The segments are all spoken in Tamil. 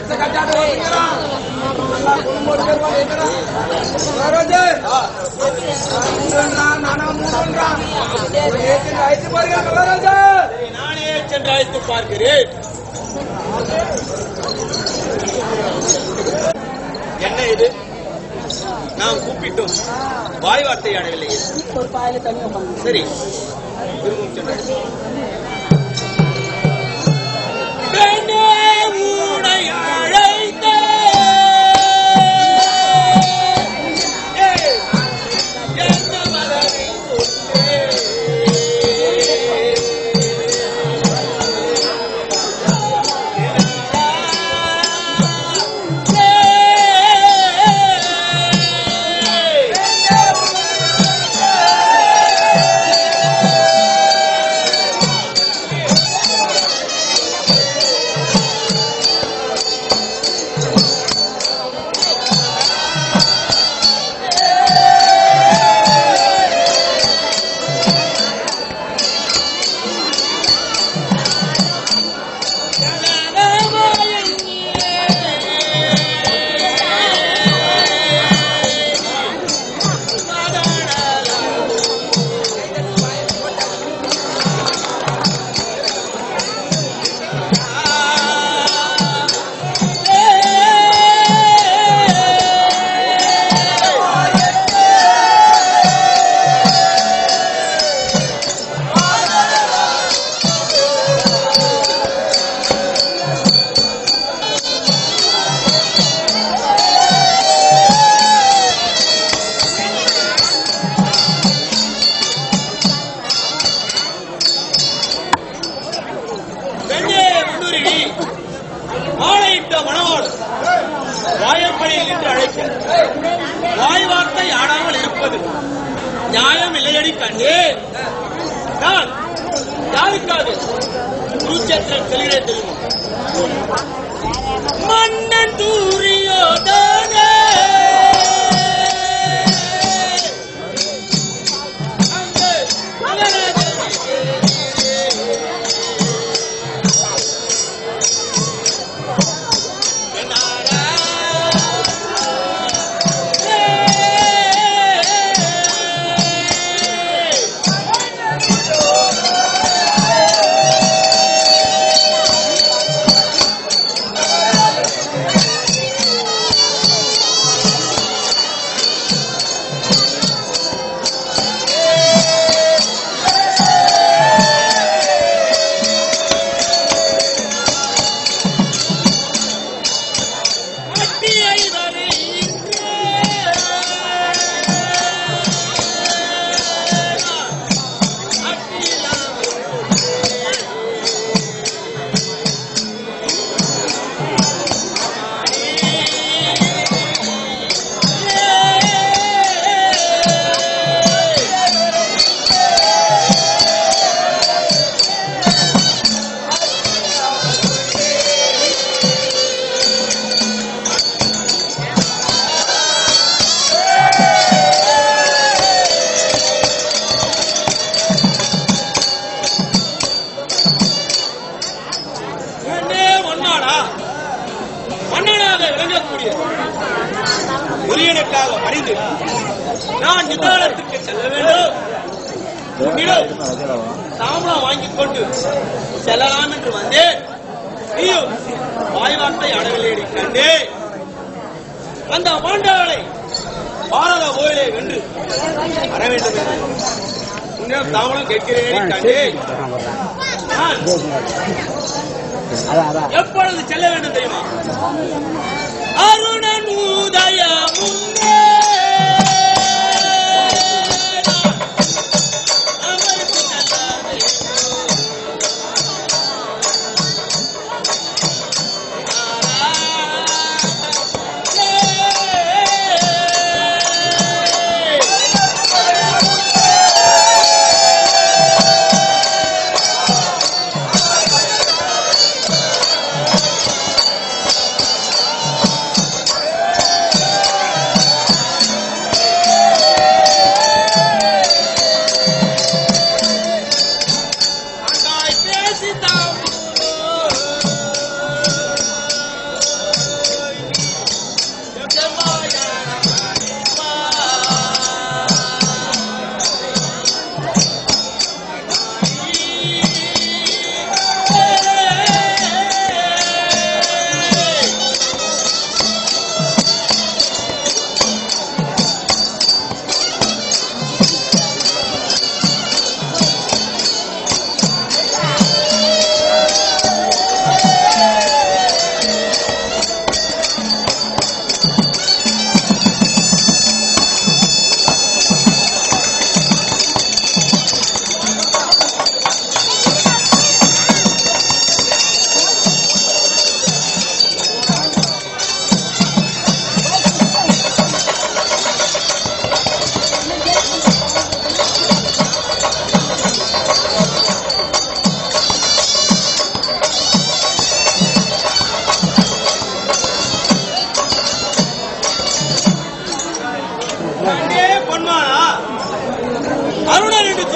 கட்டாத ஓட்டுங்கிறான் நல்லா குடும்பம் பேர் வைக்கிறான் சரோஜே மூன்றான் நானா மூன்றான் ஏத்து அழைத்து பாருங்க சரோஜே நானே சென்று அழைத்து பார்க்கிறேன் என்ன இது நாம் கூப்பிட்டோம் வாய் வார்த்தை அடையவில்லையே ஒரு பாயில தண்ணி உட்காந்து சரி திரும்பவும் சென்று அழைத்து. பெண்ணே உனை அழைத்தேன். ஏய், என்ன மலரை கொண்டேன். பெண்ணே முன்னுரிமை மாலையிட்ட மணவாள் வாயப்படியில் நின்று அழைக்கும் வாய் வார்த்தை ஆடாமல் இருப்பது நியாயம் இல்லையடி கண்ணே நான் யாருக்காக குருச்சேத்திரம் செல்கிறேன் தெரியுமா மன்னன் தூரியோதானே அங்கே மகனாக அட்டியை என்னே ஒன்னாடா மன்னனாக விளங்கக்கூடிய உரியனுக்காக மறைந்து நான் நிதானத்துக்கு செல்ல வேண்டும் உன்னிடம் தாம்பளம் வாங்கிக் கொண்டு செல்லலாம் என்று வந்தேன் நீயும் வாய் வார்த்தை அடவில்லை கண்டே அந்த பாண்டவர்களை பாரத கோயிலை வென்று வர வேண்டும் என்று உன்னிடம் தாம்பளம் கேட்கிறேன் கண்டே நான் எப்பொழுது செல்ல வேண்டும் தெரியுமா அருணன் உதய முன்னே அமர்ந்து நல்லாதே.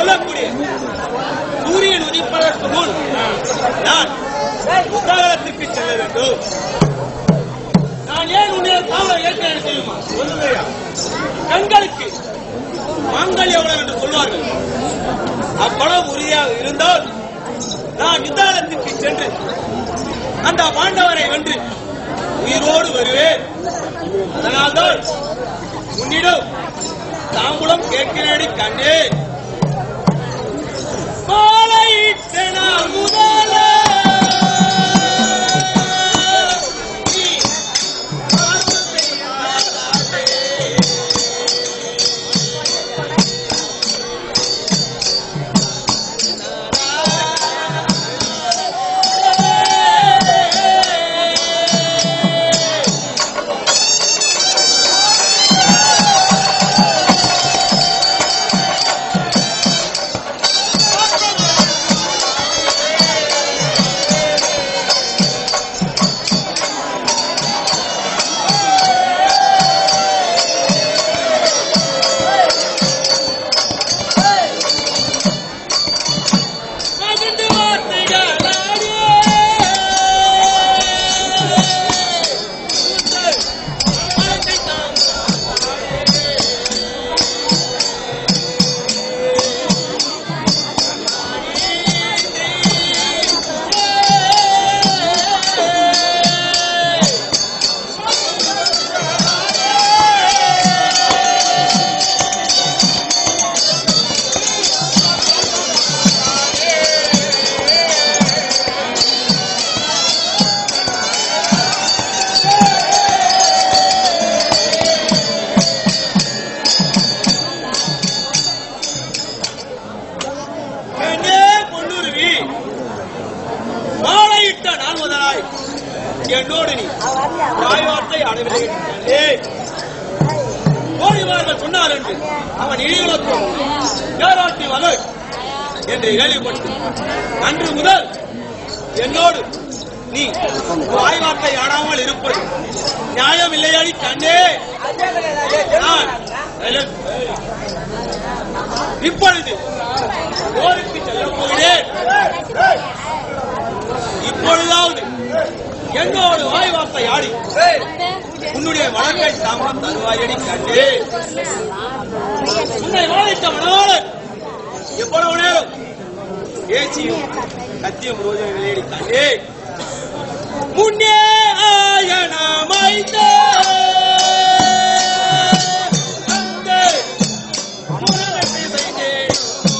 சொல்லக்கூடிய சூரியன் உதிப்பதற்கு முன் நான் உத்தகலத்துக்கு செல்ல வேண்டும் நான் ஏன் உன்னை தாமரை ஏற்கிறேன் தெரியுமா சொல்லுங்கய்யா கண்களுக்கு மாங்கல்ய உலகம் என்று சொல்வார்கள் அப்படம் உறுதியாக இருந்தால் நான் யுத்தாலத்துக்கு சென்று அந்த பாண்டவரை வென்று உயிரோடு வருவேன் அதனால்தான் உன்னிடம் தாம்பூலம் கேட்கிறேடி கண்ணே மாலையிட்ட நாள் முதல நீ பார்வத்தை ஆளாதே. மகிழ்ந்து வார்த்தைகளாடியே. உங்கள் மனத்தை தாம் என்னே பொன்னுருவி மாலையிட்ட நாள் முதலாய் என்னோடு நீ வாய்வார்த்தை அடைவில்லை கோடிவார்கள் சொன்னார் என்று அவன் இழிகளுக்கும் ஏராட்டி மகள் என்று கேள்விப்பட்டு அன்று முதல் என்னோடு நீ வாய்வார்த்தை ஆடாமல் இருப்பது நியாயம் இல்லையாடி கண்ணே நான் இப்பொழுது போருக்கு செல்லப் போகிறேன் இப்பொழுதாவது என்னோடு வாய் வார்த்தை ஆடி உன்னுடைய வழக்கை தாமரம் தருவாயடி கண்டு உன்னை வாழித்த மனோடு எவ்வளவு நேரம் ஏச்சியும் கத்தியும் ரோஜனை விளையாடி கண்டு முன்னே ஆயனமைத்த அந்த முரணத்தை செய்தேன்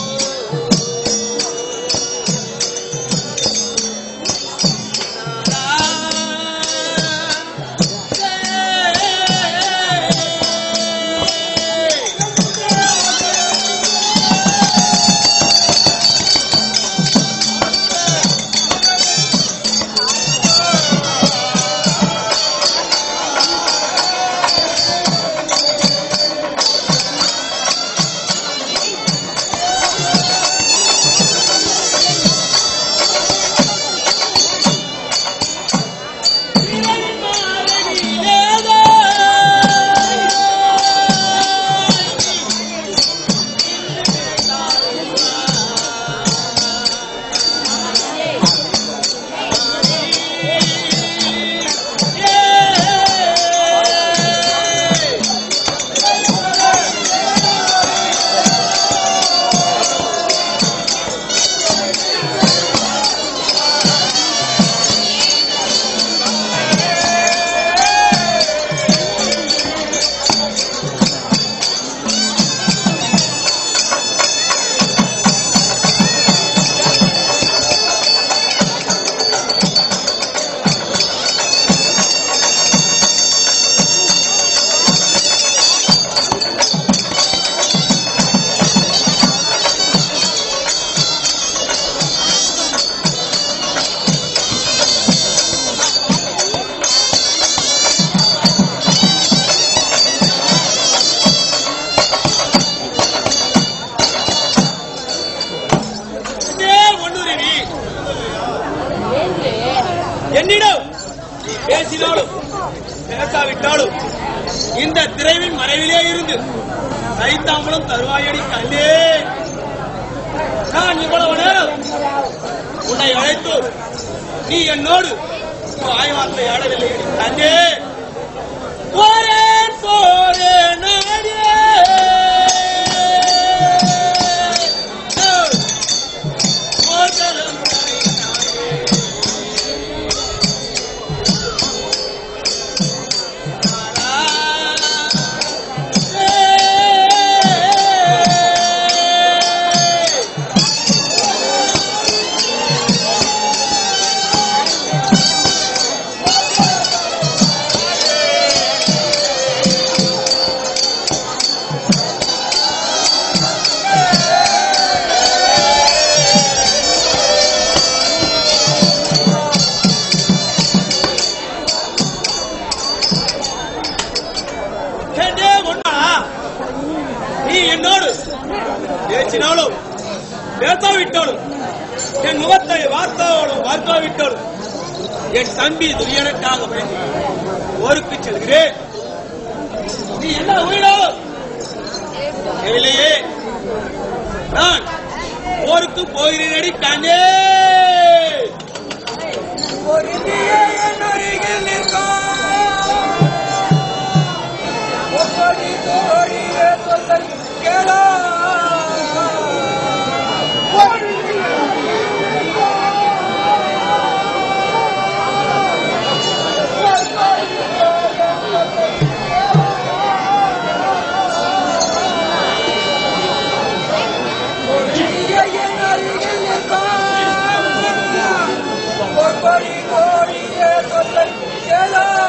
இதே ஒன்றுருவி என்னிடம் நீ பேசினாலும் பேசாவிட்டாலும் இந்த திரைவின் மறைவிலே இருந்து கைத்தாம்பலம் தருவாயடி கண்டே நான் இவ்வளவு நேரம் உன்னை அழைத்து நீ என்னோடு வாய்வார்த்தை ஆடவில்லை தந்தே போரேன் போரேன் நாடியே போர்க்களம் கேட்டே ஒண்ணா நீ என்னோடு பேச்சினாலும் பேசாவிட்டாலும் என் முகத்தை வார்த்தாவோடும் வார்த்தாவிட்டாலும் என் தம்பி துரியனுக்காக வேண்டி ஊருக்கு செல்கிறேன் நீ என்ன உயிரோ இல்லையே நான் போருக்கு போகிறேனடி காஞ்சே ஒரு தீய என் அருகில் நிற்கும். ஒப்படி தோழியே சொல்லை கேளா. ஒரு தீய என் அருகில் நிற்கும். ஒப்படி தோழியே சொல்லை கேளா.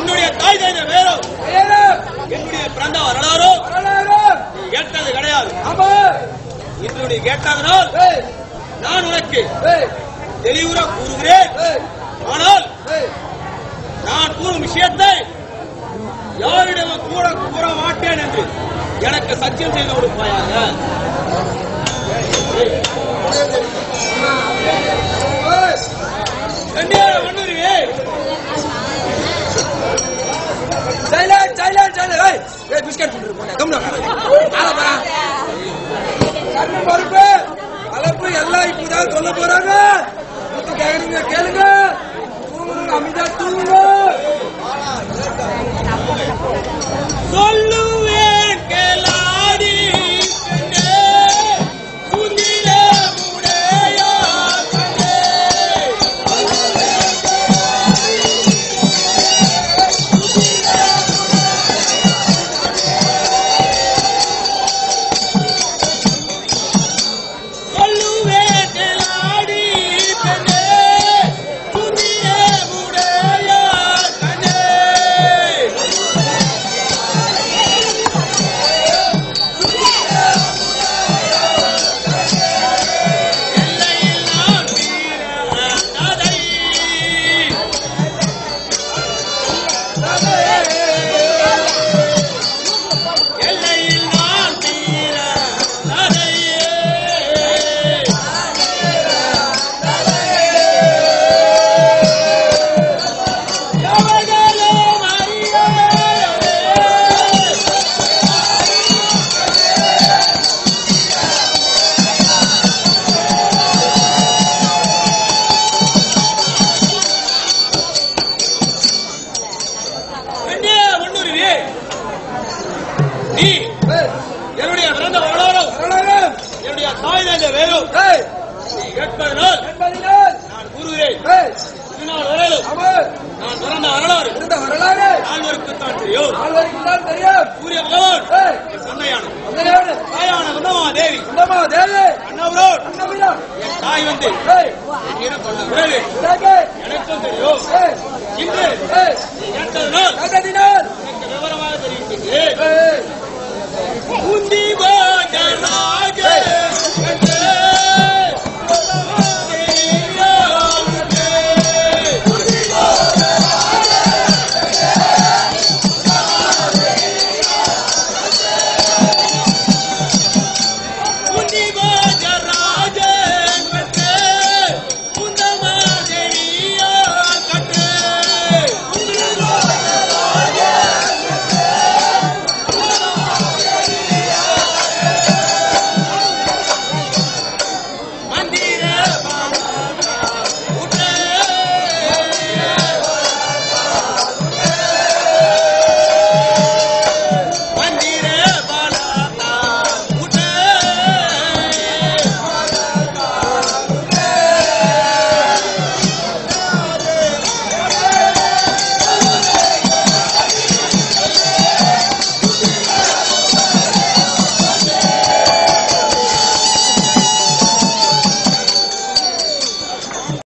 என்னுடைய தாய் தந்த வேறும் வேறு என்னுடைய பிறந்த வரலாறும் வரலாறு நீ கேட்டது கிடையாது ஆமா இன்று நீ கேட்டதனால் ஏய் நான் உனக்கு ஏய் தெளிவுற கூறுகிறேன் ஏய் ஆனால் ஏய் நான் கூறும் விஷயத்தை யாரிடமும் கூட கூற மாட்டேன் என்று எனக்கு சத்தியம் செய்து கொடுப்பாயாக ஏய் கண்ணியான